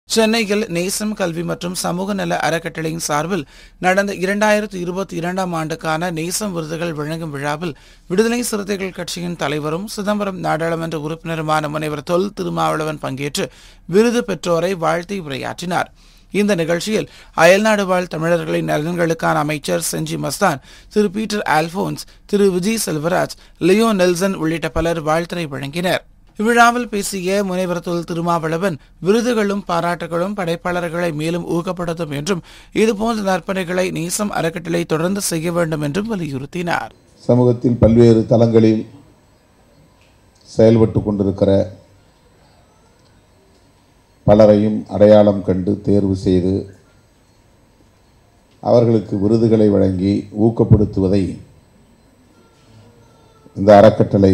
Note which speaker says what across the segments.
Speaker 1: சென்னையில் நேசம் கல்வி மற்றும் சமூக நல அறக்கட்டளையின் சார்பில் நடந்த இரண்டாயிரத்து இருபத்தி இரண்டாம் ஆண்டுக்கான நேசம் விருதுகள் வழங்கும் விழாவில் விடுதலை சிறுத்தைகள் கட்சியின் தலைவரும் சிதம்பரம் நாடாளுமன்ற உறுப்பினருமான முனைவர் தொல் திருமாவளவன் பங்கேற்று விருது பெற்றோரை வாழ்த்தி உரையாற்றினார் இந்த நிகழ்ச்சியில் அயல்நாடு வாழ் தமிழர்களின் நலன்களுக்கான அமைச்சர் செஞ்சி மஸ்தான் திரு பீட்டர் ஆல்போன்ஸ் திரு விஜய் செல்வராஜ் லியோ நெல்சன் உள்ளிட்ட பலர் வாழ்த்துரை வழங்கினர் இவ்விழாவில் பேசிய முனைவர் தொல் திருமாவளவன் விருதுகளும் பாராட்டுகளும் படைப்பாளர்களை மேலும் ஊக்கப்படுத்தும் என்றும் இதுபோன்ற நற்பணிகளை நேசம் அறக்கட்டளை தொடர்ந்து செய்ய வேண்டும் என்றும் வலியுறுத்தினார்
Speaker 2: சமூகத்தில் பல்வேறு தளங்களில் செயல்பட்டு கொண்டிருக்கிற பலரையும் அடையாளம் கண்டு தேர்வு செய்து அவர்களுக்கு விருதுகளை வழங்கி ஊக்கப்படுத்துவதை இந்த அறக்கட்டளை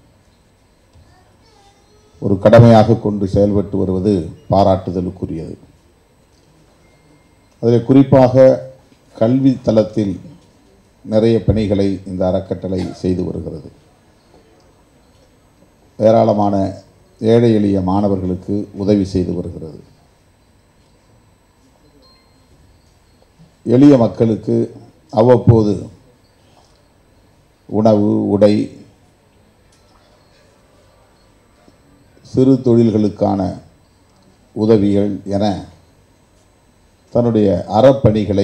Speaker 2: ஒரு கடமையாக கொண்டு செயல்பட்டு வருவது பாராட்டுதலுக்குரியது அதில் குறிப்பாக கல்வி தளத்தில் நிறைய பணிகளை இந்த அறக்கட்டளை செய்து வருகிறது ஏராளமான ஏழை எளிய மாணவர்களுக்கு உதவி செய்து வருகிறது எளிய மக்களுக்கு அவ்வப்போது உணவு உடை சிறு தொழில்களுக்கான உதவிகள் என தன்னுடைய அறப்பணிகளை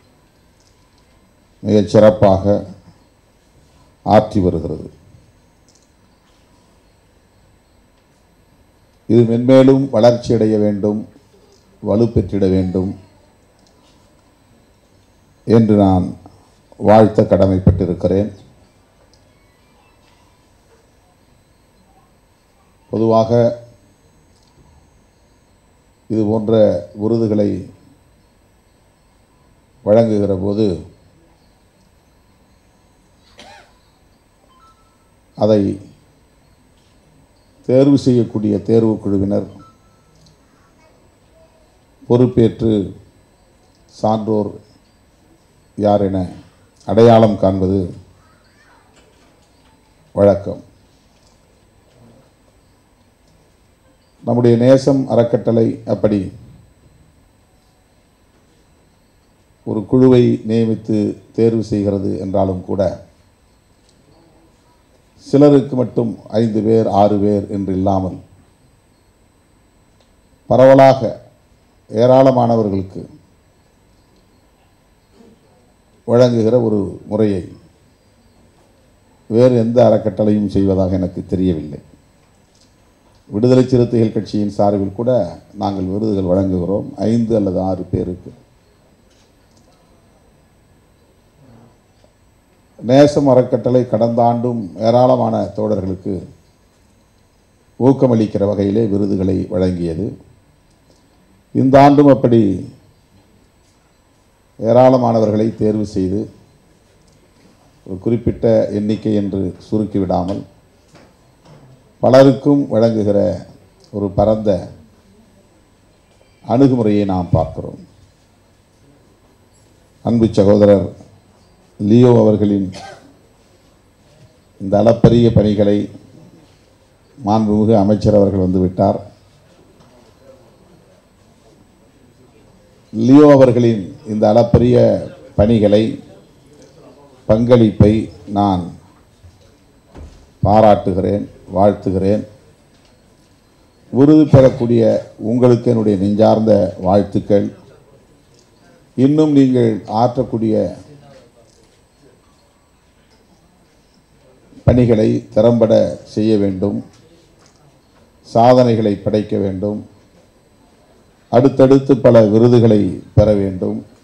Speaker 2: மிகச் சிறப்பாக ஆற்றி வருகிறது இது மென்மேலும் வளர்ச்சியடைய வேண்டும் வலுப்பெற்றிட வேண்டும் என்று நான் வாழ்த்த கடமைப்பட்டிருக்கிறேன் பொதுவாக இது போன்ற விருதுகளை வழங்குகிற போது அதை தேர்வு செய்யக்கூடிய தேர்வு குழுவினர் பொறுப்பேற்று சான்றோர் யார் என அடையாளம் காண்பது வழக்கம் நம்முடைய நேசம் அறக்கட்டளை அப்படி ஒரு குழுவை நியமித்து தேர்வு செய்கிறது என்றாலும் கூட சிலருக்கு மட்டும் ஐந்து பேர் ஆறு பேர் என்று இல்லாமல் பரவலாக ஏராளமானவர்களுக்கு வழங்குகிற ஒரு முறையை வேறு எந்த அறக்கட்டளையும் செய்வதாக எனக்கு தெரியவில்லை விடுதலை சிறுத்தைகள் கட்சியின் சார்பில் கூட நாங்கள் விருதுகள் வழங்குகிறோம் ஐந்து அல்லது ஆறு பேருக்கு நேசம் அறக்கட்டளை கடந்த ஆண்டும் ஏராளமான தோழர்களுக்கு ஊக்கமளிக்கிற வகையிலே விருதுகளை வழங்கியது இந்த ஆண்டும் அப்படி ஏராளமானவர்களை தேர்வு செய்து ஒரு குறிப்பிட்ட எண்ணிக்கை என்று சுருக்கிவிடாமல் பலருக்கும் வழங்குகிற ஒரு பரந்த அணுகுமுறையை நாம் பார்க்கிறோம் அன்பு சகோதரர் லியோ அவர்களின் இந்த அளப்பரிய பணிகளை மாண்புமிகு அமைச்சர் அவர்கள் வந்துவிட்டார் லியோ அவர்களின் இந்த அளப்பரிய பணிகளை பங்களிப்பை நான் பாராட்டுகிறேன் வாழ்த்துகிறேன் விருது பெறக்கூடிய உங்களுக்கு என்னுடைய நெஞ்சார்ந்த வாழ்த்துக்கள் இன்னும் நீங்கள் ஆற்றக்கூடிய பணிகளை திறம்பட செய்ய வேண்டும் சாதனைகளை படைக்க வேண்டும் அடுத்தடுத்து பல விருதுகளை பெற வேண்டும்